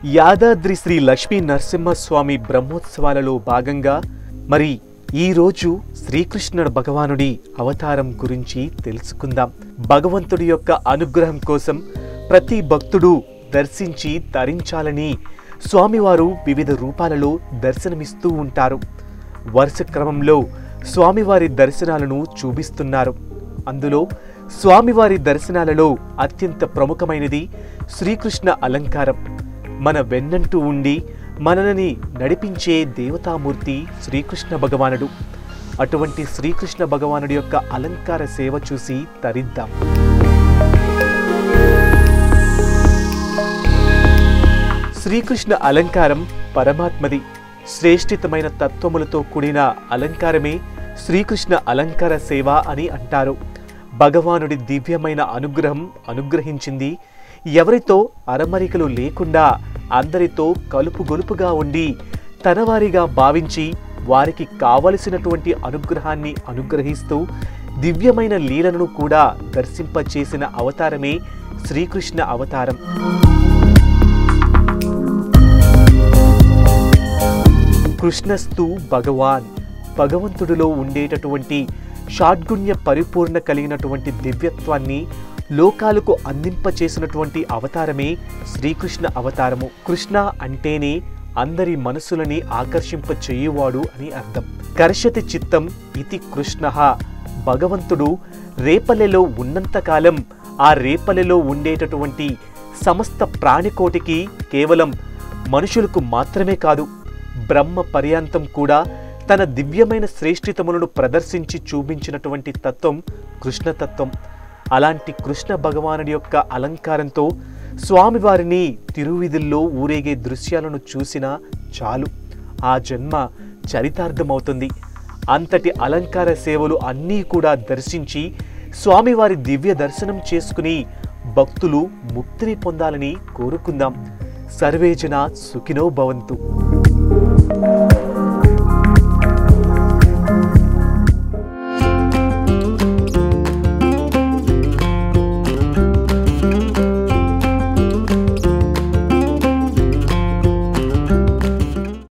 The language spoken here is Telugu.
యాదాద్రి శ్రీ లక్ష్మీ నరసింహస్వామి బ్రహ్మోత్సవాలలో భాగంగా మరి ఈరోజు శ్రీకృష్ణుడు భగవానుడి అవతారం గురించి తెలుసుకుందాం భగవంతుడి యొక్క అనుగ్రహం కోసం ప్రతి భక్తుడు దర్శించి తరించాలని స్వామివారు వివిధ రూపాలలో దర్శనమిస్తూ ఉంటారు వరుస క్రమంలో స్వామివారి దర్శనాలను చూపిస్తున్నారు అందులో స్వామివారి దర్శనాలలో అత్యంత ప్రముఖమైనది శ్రీకృష్ణ అలంకారం మన వెన్నంటూ ఉండి మనల్ని నడిపించే దేవతామూర్తి శ్రీకృష్ణ భగవానుడు అటువంటి శ్రీకృష్ణ భగవానుడి యొక్క అలంకార సేవ చూసి తరిద్దాం శ్రీకృష్ణ అలంకారం పరమాత్మది శ్రేష్ఠితమైన తత్వములతో కూడిన అలంకారమే శ్రీకృష్ణ అలంకార సేవ అని అంటారు భగవానుడి దివ్యమైన అనుగ్రహం అనుగ్రహించింది ఎవరితో అరమరికలు లేకుండా అందరితో కలుపు గొలుపుగా ఉండి తనవారిగా భావించి వారికి కావలసినటువంటి అనుగ్రహాన్ని అనుగ్రహిస్తూ దివ్యమైన లీలలను కూడా దర్శింపచేసిన అవతారమే శ్రీకృష్ణ అవతారం కృష్ణస్తు భగవాన్ భగవంతుడిలో ఉండేటటువంటి షాడ్గుణ్య పరిపూర్ణ కలిగినటువంటి దివ్యత్వాన్ని లోకాలకు అందింపచేసినటువంటి అవతారమే శ్రీకృష్ణ అవతారము కృష్ణ అంటేనే అందరి మనసులని ఆకర్షింప చేయువాడు అని అర్థం కర్షతి చిత్తం ఇది కృష్ణ భగవంతుడు రేపల్లెలో ఉన్నంతకాలం ఆ రేపల్లెలో ఉండేటటువంటి సమస్త ప్రాణికోటికి కేవలం మనుషులకు మాత్రమే కాదు బ్రహ్మ పర్యాంతం కూడా తన దివ్యమైన శ్రేష్ఠితములను ప్రదర్శించి చూపించినటువంటి తత్వం కృష్ణతత్వం అలాంటి కృష్ణ భగవానుడి యొక్క అలంకారంతో స్వామివారిని తిరువిధుల్లో ఊరేగే దృశ్యాలను చూసినా చాలు ఆ జన్మ చరితార్థమవుతుంది అంతటి అలంకార సేవలు అన్నీ కూడా దర్శించి స్వామివారి దివ్య దర్శనం చేసుకుని భక్తులు ముక్తిని పొందాలని కోరుకుందాం సర్వేజన సుఖినో భవంతు